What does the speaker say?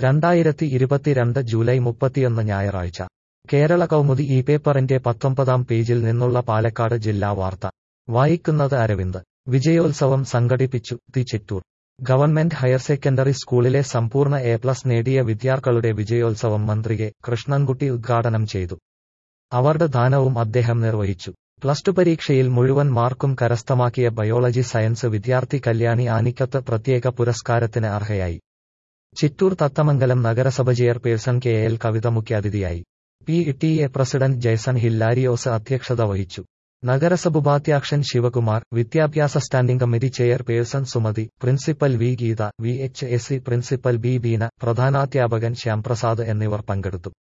രണ്ടായിരത്തി ഇരുപത്തിരണ്ട് ജൂലൈ മുപ്പത്തിയൊന്ന് ഞായറാഴ്ച കേരള കൗമുദി ഈ പേപ്പറിന്റെ പത്തൊമ്പതാം പേജിൽ നിന്നുള്ള പാലക്കാട് ജില്ലാ വാർത്ത വായിക്കുന്നത് അരവിന്ദ് വിജയോത്സവം സംഘടിപ്പിച്ചു തി ചിറ്റൂർ ഗവൺമെന്റ് ഹയർ സെക്കൻഡറി സ്കൂളിലെ സമ്പൂർണ്ണ എ പ്ലസ് നേടിയ വിദ്യാർത്ഥികളുടെ വിജയോത്സവം മന്ത്രി കെ കൃഷ്ണൻകുട്ടി ഉദ്ഘാടനം ചെയ്തു അവാർഡ് ദാനവും അദ്ദേഹം നിർവഹിച്ചു പ്ലസ് ടു പരീക്ഷയിൽ മുഴുവൻ മാർക്കും കരസ്ഥമാക്കിയ ബയോളജി സയൻസ് വിദ്യാർത്ഥി കല്യാണി ആനിക്കത്ത് പ്രത്യേക പുരസ്കാരത്തിന് അർഹയായി ചിറ്റൂർ തത്തമംഗലം നഗരസഭ ചെയർപേഴ്സൺ കെ എൽ കവിത മുഖ്യാതിഥിയായി P T A president Jaison Hillarios അധ്യക്ഷത വഹിച്ചു നഗരസഭ ഉപാധ്യക്ഷൻ ശിവകുമാർ വിദ്യാഭ്യാസ standing committee chairperson Sumathi principal V Geetha V H S C principal B Beena പ്രധാനാധ്യാപകൻ ശ്യാംപ്രസാദ് എന്നിവർ പങ്കെടുത്തു